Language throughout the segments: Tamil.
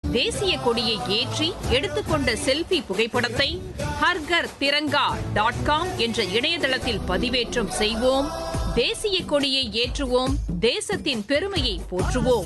தேசிய கொடியை ஏற்றி எடுத்துக்கொண்ட செல்ஃபி புகைப்படத்தை ஹர்கர் திரங்கா டாட் காம் என்ற இணையதளத்தில் பதிவேற்றம் செய்வோம் தேசிய கொடியை ஏற்றுவோம் தேசத்தின் பெருமையை போற்றுவோம்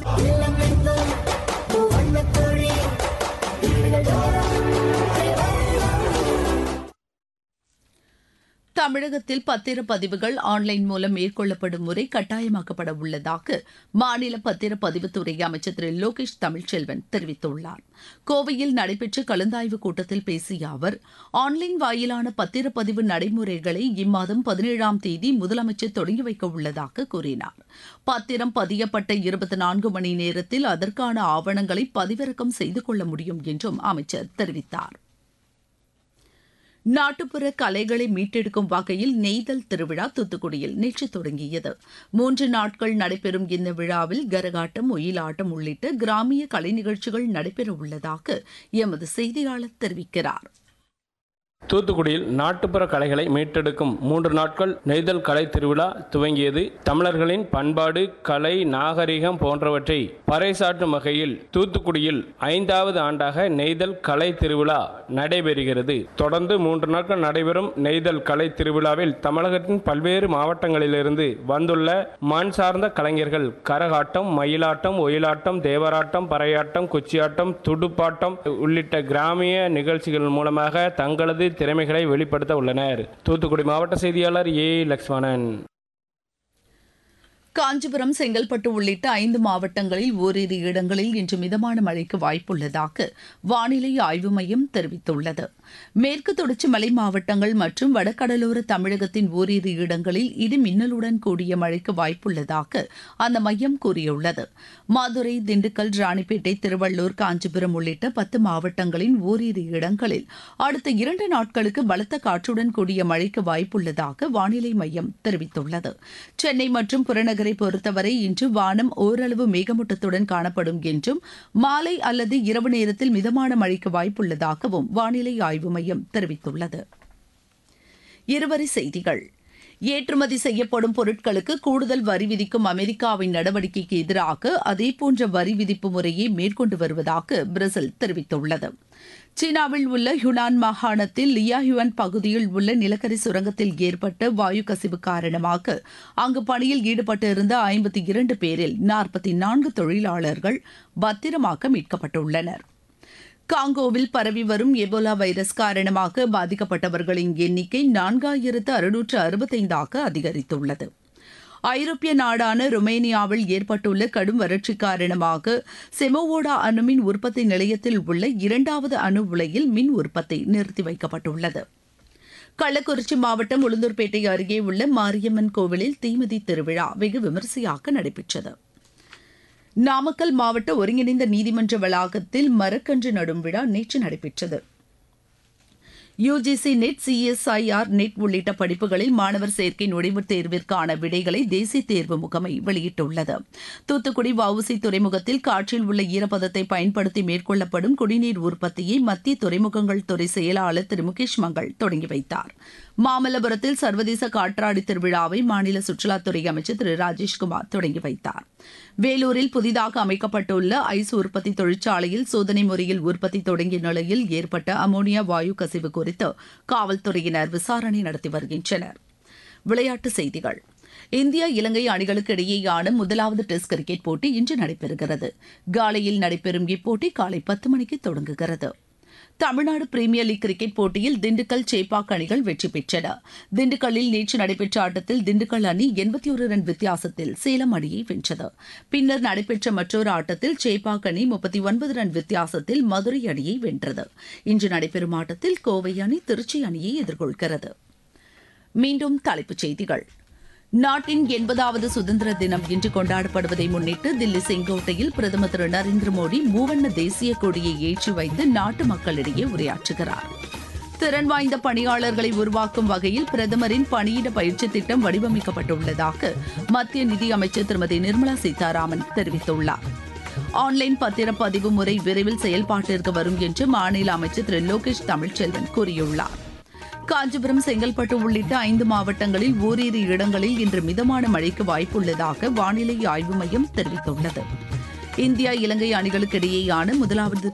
தமிழகத்தில் பத்திரப்பதிவுகள் ஆன்லைன் மூலம் மேற்கொள்ளப்படும் முறை கட்டாயமாக்கப்பட உள்ளதாக மாநில பத்திரப்பதிவுத்துறை அமைச்சர் திரு லோகேஷ் தமிழ்ச்செல்வன் தெரிவித்துள்ளார் கோவையில் நடைபெற்ற கலந்தாய்வு கூட்டத்தில் பேசிய அவர் ஆன்லைன் வாயிலான பத்திரப்பதிவு நடைமுறைகளை இம்மாதம் பதினேழாம் தேதி முதலமைச்சர் தொடங்கி வைக்க உள்ளதாக கூறினார் பத்திரம் பதியப்பட்ட இருபத்தி நான்கு மணி நேரத்தில் அதற்கான ஆவணங்களை பதிவிறக்கம் செய்து கொள்ள முடியும் என்றும் அமைச்சர் தெரிவித்தார் நாட்டுப்புற கலைகளை மீட்டெடுக்கும் வகையில் நெய்தல் திருவிழா தூத்துக்குடியில் நேற்று தொடங்கியது மூன்று நாட்கள் நடைபெறும் இந்த விழாவில் கரகாட்டம் ஒயிலாட்டம் உள்ளிட்ட கிராமிய கலை நிகழ்ச்சிகள் நடைபெற உள்ளதாக எமது செய்தியாளர் தெரிவிக்கிறார் தூத்துக்குடியில் நாட்டுப்புற கலைகளை மீட்டெடுக்கும் மூன்று நாட்கள் நெய்தல் கலை திருவிழா துவங்கியது தமிழர்களின் பண்பாடு கலை நாகரிகம் போன்றவற்றை பறைசாற்றும் வகையில் தூத்துக்குடியில் ஐந்தாவது ஆண்டாக நெய்தல் கலை திருவிழா நடைபெறுகிறது தொடர்ந்து மூன்று நாட்கள் நடைபெறும் நெய்தல் கலை திருவிழாவில் தமிழகத்தின் பல்வேறு மாவட்டங்களிலிருந்து வந்துள்ள மண் சார்ந்த கலைஞர்கள் கரகாட்டம் மயிலாட்டம் ஒயிலாட்டம் தேவராட்டம் பறையாட்டம் குச்சியாட்டம் துடுப்பாட்டம் உள்ளிட்ட கிராமிய நிகழ்ச்சிகள் மூலமாக தங்களது திறமைகளை வெளிப்படுத்த உள்ளனர் தூத்துக்குடி மாவட்ட செய்தியாளர் ஏ லக்ஷ்மணன் காஞ்சிபுரம் செங்கல்பட்டு உள்ளிட்ட ஐந்து மாவட்டங்களில் ஓரிரு இடங்களில் இன்று மிதமான மழைக்கு வாய்ப்புள்ளதாக வானிலை ஆய்வு மையம் தெரிவித்துள்ளது மேற்கு தொடர்ச்சி மலை மாவட்டங்கள் மற்றும் வடகடலோர தமிழகத்தின் ஓரிரு இடங்களில் இடி மின்னலுடன் கூடிய மழைக்கு வாய்ப்புள்ளதாக அந்த மையம் கூறியுள்ளது மதுரை திண்டுக்கல் ராணிப்பேட்டை திருவள்ளூர் காஞ்சிபுரம் உள்ளிட்ட பத்து மாவட்டங்களின் ஓரிரு இடங்களில் அடுத்த இரண்டு நாட்களுக்கு பலத்த காற்றுடன் கூடிய மழைக்கு வாய்ப்புள்ளதாக வானிலை மையம் தெரிவித்துள்ளது சென்னை மற்றும் புறநகரை பொறுத்தவரை இன்று வானம் ஓரளவு மேகமூட்டத்துடன் காணப்படும் என்றும் மாலை அல்லது இரவு நேரத்தில் மிதமான மழைக்கு வாய்ப்புள்ளதாகவும் வானிலை ஆய்வு மையம் தெரிவித்துள்ளது இருவரி செய்திகள் ஏற்றுமதி செய்யப்படும் பொருட்களுக்கு கூடுதல் வரி விதிக்கும் அமெரிக்காவின் நடவடிக்கைக்கு எதிராக அதேபோன்ற வரி விதிப்பு முறையை மேற்கொண்டு வருவதாக பிரேசில் தெரிவித்துள்ளது சீனாவில் உள்ள ஹுனான் மாகாணத்தில் லியாஹுவன் பகுதியில் உள்ள நிலக்கரி சுரங்கத்தில் ஏற்பட்ட வாயு கசிவு காரணமாக அங்கு பணியில் ஈடுபட்டிருந்த ஐம்பத்தி இரண்டு பேரில் நாற்பத்தி நான்கு தொழிலாளர்கள் பத்திரமாக மீட்கப்பட்டுள்ளனர் காங்கோவில் பரவி வரும் எபோலா வைரஸ் காரணமாக பாதிக்கப்பட்டவர்களின் எண்ணிக்கை நான்காயிரத்து அறுநூற்று அறுபத்தைந்தாக அதிகரித்துள்ளது ஐரோப்பிய நாடான ருமேனியாவில் ஏற்பட்டுள்ள கடும் வறட்சி காரணமாக செமோவோடா அணுமின் உற்பத்தி நிலையத்தில் உள்ள இரண்டாவது அணு உலையில் மின் உற்பத்தி நிறுத்தி வைக்கப்பட்டுள்ளது கள்ளக்குறிச்சி மாவட்டம் உளுந்தூர்பேட்டை அருகே உள்ள மாரியம்மன் கோவிலில் தீமிதி திருவிழா வெகு விமரிசையாக நடைபெற்றது நாமக்கல் மாவட்ட ஒருங்கிணைந்த நீதிமன்ற வளாகத்தில் மரக்கன்று நடும் விழா நேற்று நடைபெற்றது யுஜிசி நெட் சிஎஸ்ஐஆர் நெட் உள்ளிட்ட படிப்புகளில் மாணவர் சேர்க்கை நுழைவுத் தேர்விற்கான விடைகளை தேசிய தேர்வு முகமை வெளியிட்டுள்ளது தூத்துக்குடி வவுசி துறைமுகத்தில் காற்றில் உள்ள ஈரப்பதத்தை பயன்படுத்தி மேற்கொள்ளப்படும் குடிநீர் உற்பத்தியை மத்திய துறைமுகங்கள் துறை செயலாளர் திரு முகேஷ் மங்கள் தொடங்கி வைத்தார் மாமல்லபுரத்தில் சர்வதேச காற்றாடி திருவிழாவை மாநில சுற்றுலாத்துறை அமைச்சர் திரு ராஜேஷ்குமார் தொடங்கி வைத்தார் வேலூரில் புதிதாக அமைக்கப்பட்டுள்ள ஐஸ் உற்பத்தி தொழிற்சாலையில் சோதனை முறையில் உற்பத்தி தொடங்கிய நிலையில் ஏற்பட்ட அமோனியா வாயு கசிவு குறித்து காவல்துறையினர் விசாரணை நடத்தி வருகின்றனர் விளையாட்டுச் செய்திகள் இந்தியா இலங்கை அணிகளுக்கு இடையேயான முதலாவது டெஸ்ட் கிரிக்கெட் போட்டி இன்று நடைபெறுகிறது காலையில் நடைபெறும் இப்போட்டி காலை பத்து மணிக்கு தொடங்குகிறது தமிழ்நாடு பிரீமியர் லீக் கிரிக்கெட் போட்டியில் திண்டுக்கல் சேப்பாக் அணிகள் வெற்றி பெற்றன திண்டுக்கல்லில் நேற்று நடைபெற்ற ஆட்டத்தில் திண்டுக்கல் அணி எண்பத்தி ஒரு ரன் வித்தியாசத்தில் சேலம் அணியை வென்றது பின்னர் நடைபெற்ற மற்றொரு ஆட்டத்தில் சேப்பாக் அணி முப்பத்தி ஒன்பது ரன் வித்தியாசத்தில் மதுரை அணியை வென்றது இன்று நடைபெறும் ஆட்டத்தில் கோவை அணி திருச்சி அணியை எதிர்கொள்கிறது மீண்டும் தலைப்புச் செய்திகள் நாட்டின் எண்பதாவது சுதந்திர தினம் இன்று கொண்டாடப்படுவதை முன்னிட்டு தில்லி செங்கோட்டையில் பிரதமர் திரு நரேந்திர மோடி மூவண்ண தேசிய கொடியை ஏற்றி வைத்து நாட்டு மக்களிடையே உரையாற்றுகிறார் திறன் வாய்ந்த பணியாளர்களை உருவாக்கும் வகையில் பிரதமரின் பணியிட பயிற்சி திட்டம் வடிவமைக்கப்பட்டுள்ளதாக மத்திய நிதியமைச்சர் திருமதி நிர்மலா சீதாராமன் தெரிவித்துள்ளார் ஆன்லைன் பத்திரப்பதிவு முறை விரைவில் செயல்பாட்டிற்கு வரும் என்று மாநில அமைச்சர் திரு லோகேஷ் தமிழ்ச்செல்வன் கூறியுள்ளார் காஞ்சிபுரம் செங்கல்பட்டு உள்ளிட்ட ஐந்து மாவட்டங்களில் ஓரிரு இடங்களில் இன்று மிதமான மழைக்கு வாய்ப்புள்ளதாக வானிலை ஆய்வு மையம் தெரிவித்துள்ளது இந்தியா இலங்கை அணிகளுக்கு இடையேயான முதலாவது